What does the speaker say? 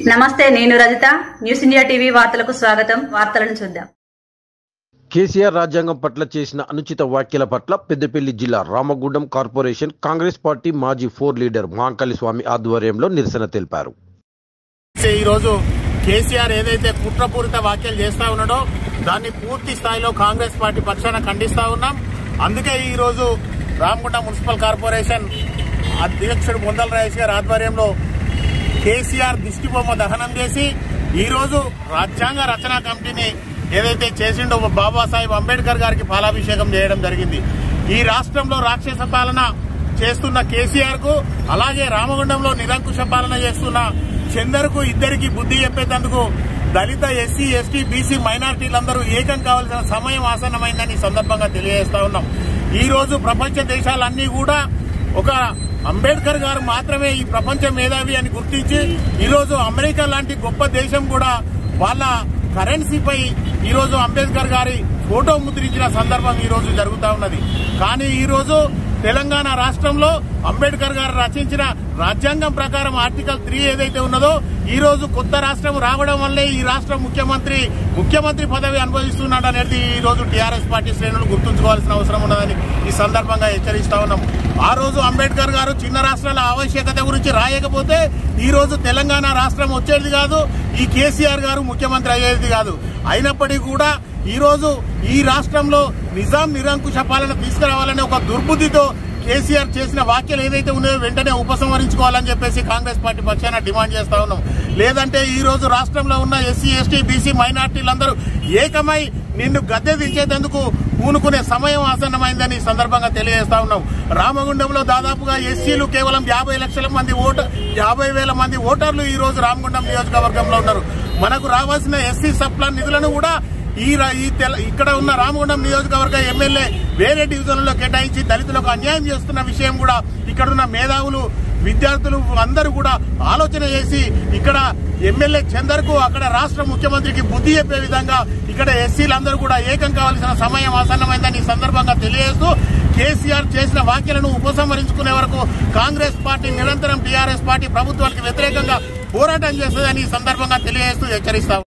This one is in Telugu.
నమస్తే నేను రజిత న్యూస్ ఇండియా టీవీ వార్తలకు స్వాగతం వార్తలను చూద్దాం కేసీఆర్ రాజ్యాంగం పట్ల చేసిన అనుచిత వ్యాఖ్యల పట్ల పెద్దపల్లి జిల్లా రామగుండం కార్పొరేషన్ కాంగ్రెస్ పార్టీ మాజీ ఫోర్ లీడర్ మాంకలి స్వామి ఆధ్వర్యంలో నిరసన తెలిపారు ఈ రోజు కేసీఆర్ ఏదైతే కుట్రపూరిత వ్యాఖ్యలు చేస్తా ఉన్నాడో దాన్ని పూర్తి స్థాయిలో కాంగ్రెస్ పార్టీ పక్షాన ఖండిస్తా ఉన్నాం అందుకే ఈ రోజు రామగుండ మున్సిపల్ కార్పొరేషన్ అధ్యక్షుడు ముందల రాజేష్ గారి ఆధ్వర్యంలో కేసీఆర్ దిష్టిబొమ్మ దహనం చేసి ఈ రోజు రాజ్యాంగ రచనా కమిటీని ఏదైతే చేసిండో బాబాసాహెబ్ అంబేద్కర్ గారికి పాలాభిషేకం చేయడం జరిగింది ఈ రాష్ట్రంలో రాక్షస పాలన చేస్తున్న కేసీఆర్ కు అలాగే రామగుండంలో నిరంకుశ పాలన చేస్తున్న చందర్కు ఇద్దరికి బుద్ధి చెప్పేందుకు దళిత ఎస్సీ ఎస్టీ బీసీ మైనార్టీలందరూ ఏకం కావాల్సిన సమయం ఆసన్నమైందని ఈ సందర్భంగా తెలియజేస్తా ఉన్నాం ఈ రోజు ప్రపంచ దేశాలన్నీ కూడా ఒక అంబేద్కర్ గారు మాత్రమే ఈ ప్రపంచ మేధావి అని గుర్తించి ఈ రోజు అమెరికా లాంటి గొప్ప దేశం కూడా వాళ్ళ కరెన్సీపై ఈ రోజు అంబేద్కర్ గారి ఫోటో ముద్రించిన సందర్భం ఈ రోజు జరుగుతా ఉన్నది కానీ ఈ రోజు తెలంగాణ రాష్ట్రంలో అంబేద్కర్ గారు రచించిన రాజ్యాంగం ప్రకారం ఆర్టికల్ త్రీ ఏదైతే ఉన్నదో ఈ రోజు కొత్త రాష్ట్రం రావడం వల్లే ఈ రాష్ట్ర ముఖ్యమంత్రి ముఖ్యమంత్రి పదవి అనుభవిస్తున్నాడు అనేది ఈ రోజు టీఆర్ఎస్ పార్టీ శ్రేణులు గుర్తుంచుకోవాల్సిన అవసరం ఉన్నదని ఈ సందర్భంగా హెచ్చరిస్తా ఉన్నాం ఆ రోజు అంబేద్కర్ గారు చిన్న రాష్ట్రాల ఆవశ్యకత గురించి రాయకపోతే ఈ రోజు తెలంగాణ రాష్ట్రం వచ్చేది కాదు ఈ కేసీఆర్ గారు ముఖ్యమంత్రి అయ్యేది కాదు అయినప్పటికీ కూడా ఈ రోజు ఈ రాష్ట్రంలో నిజాం నిరంకుశ పాలన తీసుకురావాలనే ఒక దుర్బుద్ధితో కేసీఆర్ చేసిన వ్యాఖ్యలు ఏదైతే ఉన్నాయో వెంటనే ఉపసంహరించుకోవాలని చెప్పేసి కాంగ్రెస్ పార్టీ పక్షాన డిమాండ్ చేస్తా ఉన్నాం లేదంటే ఈ రోజు రాష్ట్రంలో ఉన్న ఎస్సీ ఎస్టీ బీసీ మైనార్టీలందరూ ఏకమై నిన్ను గద్దె దించేందుకు పూనుకునే సమయం ఆసన్నమైందని ఈ సందర్భంగా తెలియజేస్తా ఉన్నాం రామగుండంలో దాదాపుగా ఎస్సీలు కేవలం యాభై లక్షల మంది ఓటర్ యాభై వేల మంది ఓటర్లు ఈ రోజు రామగుండం నియోజకవర్గంలో ఉన్నారు మనకు రావాల్సిన ఎస్సీ సప్లాన్ నిధులను కూడా ఈ రా- ఈ తెల- ఇక్కడ ఉన్న రామగుండం నియోజకవర్గ ఎమ్మెల్యే వేరే డివిజన్లలో కేటాయించి దళితులకు అన్యాయం చేస్తున్న విషయం కూడా ఇక్కడున్న మేధావులు విద్యార్థులు అందరూ కూడా ఆలోచన చేసి ఇక్కడ ఎమ్మెల్యే చందర్కు అక్కడ రాష్ట్ర ముఖ్యమంత్రికి బుద్ధి చెప్పే విధంగా ఇక్కడ ఎస్సీలందరూ కూడా ఏకం కావాల్సిన సమయం ఆసన్నమైందని ఈ సందర్భంగా తెలియజేస్తూ కేసీఆర్ చేసిన వ్యాఖ్యలను ఉపసంహరించుకునే వరకు కాంగ్రెస్ పార్టీ నిరంతరం టీఆర్ఎస్ పార్టీ ప్రభుత్వానికి వ్యతిరేకంగా పోరాటం చేస్తుందని ఈ సందర్భంగా తెలియజేస్తూ హెచ్చరిస్తాం